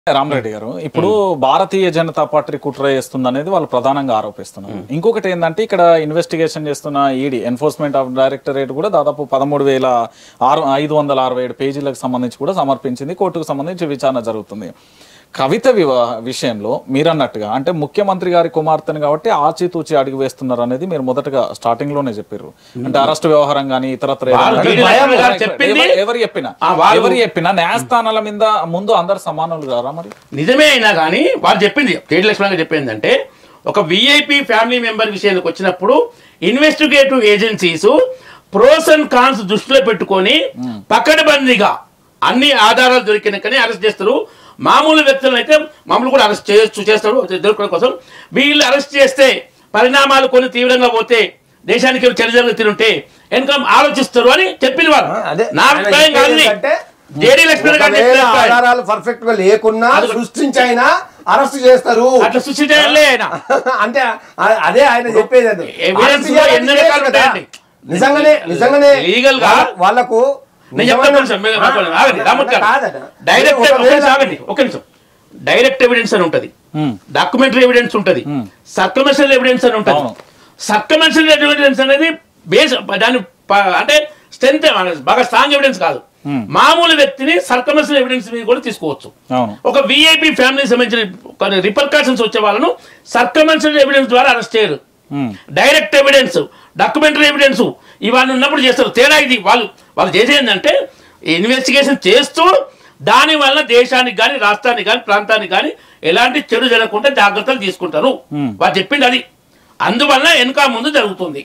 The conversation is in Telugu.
రామరెడ్డి గారు ఇప్పుడు భారతీయ జనతా పార్టీ కుట్ర చేస్తుంది అనేది వాళ్ళు ప్రధానంగా ఆరోపిస్తున్నారు ఇంకొకటి ఏంటంటే ఇక్కడ ఇన్వెస్టిగేషన్ చేస్తున్న ఈడీ ఎన్ఫోర్స్మెంట్ ఆఫ్ డైరెక్టరేట్ కూడా దాదాపు పదమూడు వేల ఆరు ఐదు వందల అరవై ఏడు పేజీలకు సంబంధించి కూడా సమర్పించింది కోర్టుకు సంబంధించి విచారణ జరుగుతుంది కవిత వివాహ విషయంలో మీరన్నట్టుగా అంటే ముఖ్యమంత్రి గారి కుమార్తెను కాబట్టి ఆచితూచి అడుగు వేస్తున్నారు అనేది మీరు మొదటగా స్టార్టింగ్ లోనే చెప్పారు అంటే అరెస్ట్ వ్యవహారం కానీ ఇతరత్ర ఏదైనా వాళ్ళు కానీ- భయం గారు చెప్పింది- ఎవరు- ఎవరు చెప్పినా ఆ, వాళ్ళు- ఎవరు చెప్పినా న్యాయస్థానాల మీద ముందు అందరు సమానులు కారా మరి నిజమే అయినా కానీ వాళ్ళు చెప్పింది తేడి లక్ష్మణ్ గారు చెప్పింది అంటే ఒక విఐపి ఫ్యామిలీ మెంబర్ విషయానికి వచ్చినప్పుడు investigative agencies pros and cons దృష్టిలో పెట్టుకొని పకడ్బందీగా అన్ని ఆధారాలు దొరికినాకనే అరెస్ట్ చేస్తారు మామూలు వ్యక్తులను అయితే మామూలు కూడా అరెస్ట్ చేయొచ్చు చేస్తారు దొరకడం కోసం వీళ్ళు అరెస్ట్ చేస్తే పరిణామాలు కొన్ని తీవ్రంగా పోతే దేశానికి చర్య జరుగుతుంటే వెనుక ఆలోచిస్తారు అని చెప్పిన వారు అదే నా అభిప్రాయం కాదు ఇది. అంటే జేడీ లక్ష్మణ్ గారు చెప్పిన ఒకవేళ అభిప్రాయం. ఆధారాలు పర్ఫెక్ట్ గా లేకున్నా అది- సృష్టించైనా అరెస్ట్ చేస్తారు అట్లా సృష్టించాలే ఆయన అంటే ఆ- అదే ఆయన చెప్పేది అది evidence అరెస్ట్ లో చేయాలని ఎన్ని చేయొచ్చు రకాలు కదా. ఉంటాయండి? నిజంగానే నిజంగానే Legal గా- వాళ్ళ- వాళ్ళకు నేను చెప్తాను సార్, మీరు ఆగండి, ఆగండి, రామూర్తి గారు. కాదట. డైరెక్ట్ ఒక ఒకవేళ- నిమిషం ఆగండి, ఒక నిమిషం డైరెక్ట్ ఎవిడెన్స్ అని ఉంటది Hmm. డాక్యుమెంటరీ ఎవిడెన్స్ ఉంటది సర్కమెన్షియల్ ఎవిడెన్స్ అని ఉంటది అవును. సర్కమెన్షియల్ ఎవిడెన్స్ అనేది బేస్ దాని ప- అంటే స్ట్రెంత్ బాగా స్ట్రాంగ్ ఎవిడెన్స్ కాదు మామూలు వ్యక్తిని సర్కమెన్షియల్ ఎవిడెన్స్ మీద కూడా తీసుకోవచ్చు అవును ఒక విఐపి ఫ్యామిలీ సంబంధించిన కొన్ని రిపర్కాషన్స్ వచ్చే వాళ్ళను సర్కమెన్షియల్ ఎవిడెన్స్ ద్వారా అరెస్ట్ చేయరు Hmm. Direct evidence documentary evidence ఇవన్నీ ఉన్నప్పుడు చేస్తారు తేడా ఇది వాళ్ళు వాళ్ళు చేసేది ఏంటంటే ఇన్వెస్టిగేషన్ చేస్తూ దాని వల్ల దేశానికి కానీ రాష్ట్రానికి కానీ ప్రాంతానికి కానీ ఎలాంటి చెడు జరగకుండా జాగ్రత్తలు తీసుకుంటారు వాళ్ళు చెప్పింది అది అందువల్ల వెనుక ముందు జరుగుతుంది